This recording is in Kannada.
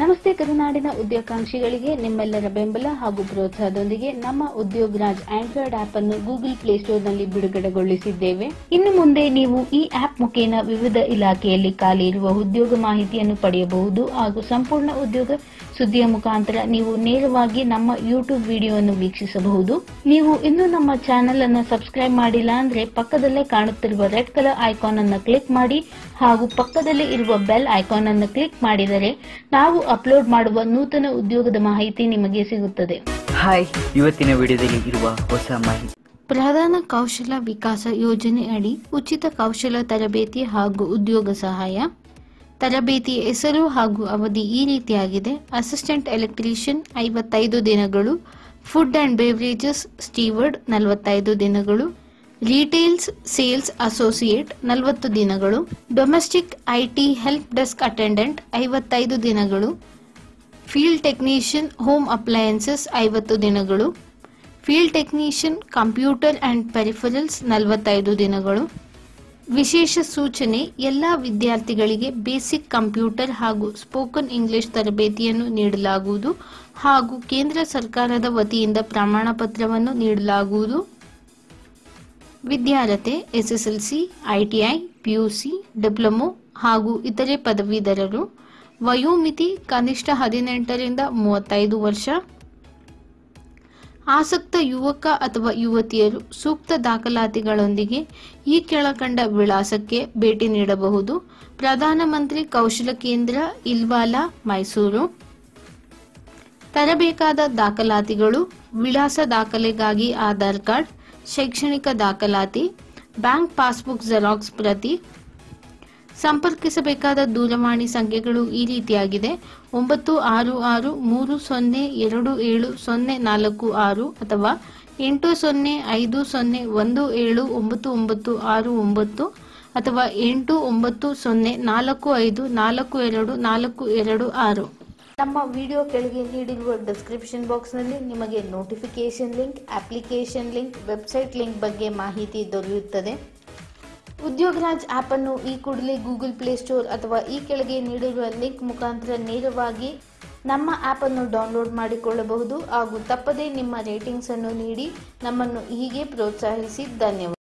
ನಮಸ್ತೆ ಕರುನಾಡಿನ ಉದ್ಯೋಗಾಕಾಂಕ್ಷಿಗಳಿಗೆ ನಿಮ್ಮೆಲ್ಲರ ಬೆಂಬಲ ಹಾಗೂ ಪ್ರೋತ್ಸಾಹದೊಂದಿಗೆ ನಮ್ಮ ಉದ್ಯೋಗ್ ರಾಜ್ ಆಂಡ್ರಾಯ್ಡ್ ಆಪ್ ಅನ್ನು ಗೂಗಲ್ ಪ್ಲೇಸ್ಟೋರ್ನಲ್ಲಿ ಬಿಡುಗಡೆಗೊಳಿಸಿದ್ದೇವೆ ಇನ್ನು ಮುಂದೆ ನೀವು ಈ ಆಪ್ ಮುಖೇನ ವಿವಿಧ ಇಲಾಖೆಯಲ್ಲಿ ಖಾಲಿ ಇರುವ ಉದ್ಯೋಗ ಮಾಹಿತಿಯನ್ನು ಪಡೆಯಬಹುದು ಹಾಗೂ ಸಂಪೂರ್ಣ ಉದ್ಯೋಗ ಸುದ್ದಿಯ ಮುಖಾಂತರ ನೀವು ನೇರವಾಗಿ ನಮ್ಮ ಯೂಟ್ಯೂಬ್ ವಿಡಿಯೋವನ್ನು ವೀಕ್ಷಿಸಬಹುದು ನೀವು ಇನ್ನೂ ನಮ್ಮ ಚಾನೆಲ್ ಅನ್ನು ಸಬ್ಸ್ಕ್ರೈಬ್ ಮಾಡಿಲ್ಲ ಅಂದ್ರೆ ಪಕ್ಕದಲ್ಲೇ ಕಾಣುತ್ತಿರುವ ರೆಡ್ ಕಲರ್ ಐಕಾನ್ ಅನ್ನು ಕ್ಲಿಕ್ ಮಾಡಿ ಹಾಗೂ ಪಕ್ಕದಲ್ಲಿ ಇರುವ ಬೆಲ್ ಐಕಾನ್ ಅನ್ನು ಕ್ಲಿಕ್ ಮಾಡಿದರೆ ನಾವು ಅಪ್ಲೋಡ್ ಮಾಡುವ ನೂತನ ಉದ್ಯೋಗದ ಮಾಹಿತಿ ನಿಮಗೆ ಸಿಗುತ್ತದೆ ಹಾಯ್ ಇವತ್ತಿನ ವಿಡಿಯೋದಲ್ಲಿ ಇರುವ ಹೊಸ ಮಾಹಿತಿ ಪ್ರಧಾನ ಕೌಶಲ ವಿಕಾಸ ಯೋಜನೆ ಅಡಿ ಉಚಿತ ಕೌಶಲ ತರಬೇತಿ ಹಾಗೂ ಉದ್ಯೋಗ ಸಹಾಯ ತರಬೇತಿಯ ಹೆಸರು ಹಾಗೂ ಅವಧಿ ಈ ರೀತಿಯಾಗಿದೆ ಅಸಿಸ್ಟೆಂಟ್ ಎಲೆಕ್ಟ್ರಿಷಿಯನ್ ಐವತ್ತೈದು ದಿನಗಳು ಫುಡ್ ಅಂಡ್ ಬೇವರೇಜಸ್ ಸ್ಟೀವರ್ಡ್ ನಲವತ್ತೈದು ದಿನಗಳು ರಿಟೇಲ್ಸ್ ಸೇಲ್ಸ್ ಅಸೋಸಿಯೇಟ್ ನಲವತ್ತು ದಿನಗಳು domestic IT help desk attendant ಐವತ್ತೈದು ದಿನಗಳು ಫೀಲ್ಡ್ ಟೆಕ್ನಿಷಿಯನ್ ಹೋಮ್ ಅಪ್ಲಯನ್ಸಸ್ ಐವತ್ತು ದಿನಗಳು field technician computer and peripherals ನಲವತ್ತೈದು ದಿನಗಳು ವಿಶೇಷ ಸೂಚನೆ ಎಲ್ಲ ವಿದ್ಯಾರ್ಥಿಗಳಿಗೆ ಬೇಸಿಕ್ ಕಂಪ್ಯೂಟರ್ ಹಾಗೂ ಸ್ಪೋಕನ್ ಇಂಗ್ಲಿಷ್ ತರಬೇತಿಯನ್ನು ನೀಡಲಾಗುವುದು ಹಾಗೂ ಕೇಂದ್ರ ಸರ್ಕಾರದ ವತಿಯಿಂದ ಪ್ರಮಾಣ ಪತ್ರವನ್ನು ನೀಡಲಾಗುವುದು ವಿದ್ಯಾರ್ಹತೆ ಎಸ್ಎಸ್ಎಲ್ಸಿ ಐಟಿಐ ಪಿಯುಸಿ ಡಿಪ್ಲೊಮೊ ಹಾಗೂ ಇತರೆ ಪದವೀಧರರು ವಯೋಮಿತಿ ಕನಿಷ್ಠ ಹದಿನೆಂಟರಿಂದ ಮೂವತ್ತೈದು ವರ್ಷ ಆಸಕ್ತ ಯುವಕ ಅಥವಾ ಯುವತಿಯರು ಸೂಕ್ತ ದಾಖಲಾತಿಗಳೊಂದಿಗೆ ಈ ಕೆಳಕಂಡ ವಿಳಾಸಕ್ಕೆ ಭೇಟಿ ನೀಡಬಹುದು ಪ್ರಧಾನಮಂತ್ರಿ ಕೌಶಲ ಕೇಂದ್ರ ಇಲ್ವಾಲ ಮೈಸೂರು ತರಬೇಕಾದ ದಾಖಲಾತಿಗಳು ವಿಳಾಸ ದಾಖಲೆಗಾಗಿ ಆಧಾರ್ ಕಾರ್ಡ್ ಶೈಕ್ಷಣಿಕ ದಾಖಲಾತಿ ಬ್ಯಾಂಕ್ ಪಾಸ್ಬುಕ್ ಜೆರಾಕ್ಸ್ ಪ್ರತಿ ಸಂಪರ್ಕಿಸಬೇಕಾದ ದೂರವಾಣಿ ಸಂಖ್ಯೆಗಳು ಈ ರೀತಿಯಾಗಿದೆ ಒಂಬತ್ತು ಆರು ಆರು ಮೂರು ಸೊನ್ನೆ ಎರಡು ಏಳು ಸೊನ್ನೆ ನಾಲ್ಕು ಆರು ಅಥವಾ ಎಂಟು ಸೊನ್ನೆ ಐದು ಸೊನ್ನೆ ಒಂದು ಏಳು ಒಂಬತ್ತು ಒಂಬತ್ತು ಆರು ಒಂಬತ್ತು ಅಥವಾ ಎಂಟು ಒಂಬತ್ತು ಸೊನ್ನೆ ನಾಲ್ಕು ಐದು ನಾಲ್ಕು ಎರಡು ನಾಲ್ಕು ಎರಡು ಆರು ನಮ್ಮ ವಿಡಿಯೋ ಕೆಳಗೆ ನೀಡಿರುವ ಡಿಸ್ಕ್ರಿಪ್ಷನ್ ಬಾಕ್ಸ್ನಲ್ಲಿ ನಿಮಗೆ notification link application link website link ಬಗ್ಗೆ ಮಾಹಿತಿ ದೊರೆಯುತ್ತದೆ ಉದ್ಯೋಗರಾಜ್ ಆಪ್ ಅನ್ನು ಈ ಕೂಡಲೇ ಗೂಗಲ್ ಪ್ಲೇಸ್ಟೋರ್ ಅಥವಾ ಈ ಕೆಳಗೆ ನೀಡಿರುವ ಲಿಂಕ್ ಮುಖಾಂತರ ನೇರವಾಗಿ ನಮ್ಮ ಆಪ್ ಅನ್ನು ಡೌನ್ಲೋಡ್ ಮಾಡಿಕೊಳ್ಳಬಹುದು ಹಾಗೂ ತಪ್ಪದೇ ನಿಮ್ಮ ರೇಟಿಂಗ್ಸ್ ಅನ್ನು ನೀಡಿ ನಮ್ಮನ್ನು ಹೀಗೆ ಪ್ರೋತ್ಸಾಹಿಸಿ ಧನ್ಯವಾದ